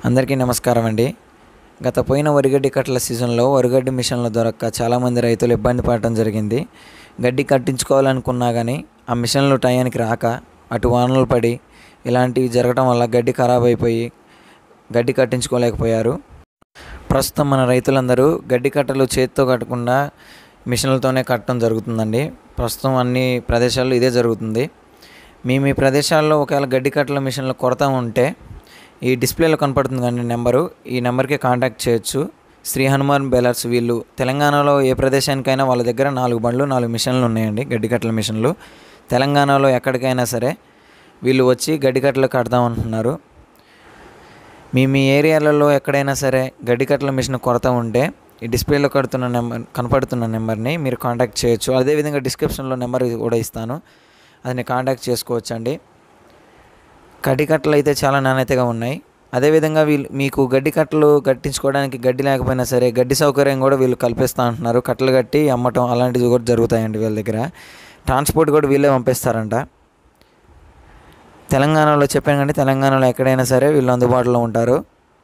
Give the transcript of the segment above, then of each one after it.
అందరికీ నమస్కారం అండి గత పోయిన వరిగడ్డి కట్టల సీజన్లో వరిగడ్డి మిషన్ల దొరక్క చాలామంది రైతులు ఇబ్బంది పడటం జరిగింది గడ్డి కట్టించుకోవాలనుకున్నా కానీ ఆ మిషన్లు టయానికి రాక అటు వానలు పడి ఇలాంటివి జరగడం వల్ల గడ్డి ఖరాబ్ అయిపోయి గడ్డి కట్టించుకోలేకపోయారు ప్రస్తుతం మన రైతులందరూ గడ్డి కట్టలు చేతితో కట్టకుండా మిషన్లతోనే కట్టడం జరుగుతుందండి ప్రస్తుతం అన్ని ప్రదేశాల్లో ఇదే జరుగుతుంది మీ మీ ప్రదేశాల్లో ఒకవేళ గడ్డి కట్టల మిషన్ల కొరత ఉంటే ఈ డిస్ప్లేలో కనపడుతుంది కానీ నెంబరు ఈ నెంబర్కి కాంటాక్ట్ చేయొచ్చు శ్రీ హనుమాన్ బెలర్స్ వీళ్ళు తెలంగాణలో ఏ ప్రదేశానికైనా వాళ్ళ దగ్గర నాలుగు బండ్లు నాలుగు మిషన్లు ఉన్నాయండి గడ్డి కట్టల మిషన్లు తెలంగాణలో ఎక్కడికైనా సరే వీళ్ళు వచ్చి గడ్డి కట్టలు కడదామంటున్నారు మీ మీ ఏరియాలలో ఎక్కడైనా సరే గడ్డి కట్టల మిషన్ కొరత ఉంటే ఈ డిస్ప్లేలో కడుతున్న నెంబర్ కనపడుతున్న నెంబర్ని మీరు కాంటాక్ట్ చేయొచ్చు అదేవిధంగా డిస్క్రిప్షన్లో నెంబర్ కూడా ఇస్తాను అదని కాంటాక్ట్ చేసుకోవచ్చు అండి గడ్డి కట్టలు అయితే చాలా నాణ్యతగా ఉన్నాయి అదేవిధంగా వీళ్ళు మీకు గడ్డి కట్టలు కట్టించుకోవడానికి గడ్డి లేకపోయినా సరే గడ్డి సౌకర్యం కూడా వీళ్ళు కల్పిస్తూ ఉంటున్నారు కట్టలు కట్టి అమ్మటం అలాంటివి కూడా జరుగుతాయండి వీళ్ళ దగ్గర ట్రాన్స్పోర్ట్ కూడా వీళ్ళే పంపిస్తారంట తెలంగాణలో చెప్పాను కానీ తెలంగాణలో ఎక్కడైనా సరే వీళ్ళు అందుబాటులో ఉంటారు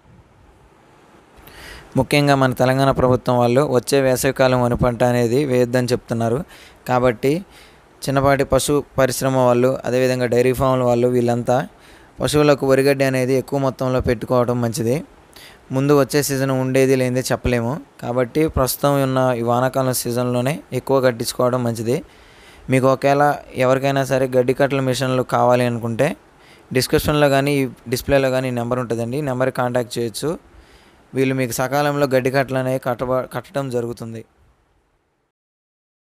ముఖ్యంగా మన తెలంగాణ ప్రభుత్వం వాళ్ళు వచ్చే వేసవికాలం వరి పంట అనేది వేయొద్దని చెప్తున్నారు కాబట్టి చిన్నపాటి పశు పరిశ్రమ వాళ్ళు అదేవిధంగా డైరీ ఫామ్ల వాళ్ళు వీళ్ళంతా పశువులకు వరిగడ్డి అనేది ఎక్కువ మొత్తంలో పెట్టుకోవడం మంచిది ముందు వచ్చే సీజన్ ఉండేది లేనిది చెప్పలేము కాబట్టి ప్రస్తుతం ఉన్న ఈ వానాకాలం సీజన్లోనే ఎక్కువ కట్టించుకోవడం మంచిది మీకు ఒకవేళ ఎవరికైనా సరే గడ్డి కట్టల మిషన్లు కావాలి అనుకుంటే డిస్క్రిప్షన్లో కానీ డిస్ప్లేలో కానీ నెంబర్ ఉంటుందండి ఈ నెంబర్కి కాంటాక్ట్ చేయొచ్చు వీళ్ళు మీకు సకాలంలో గడ్డి కట్టలు అనేవి కట్టబ కట్టడం జరుగుతుంది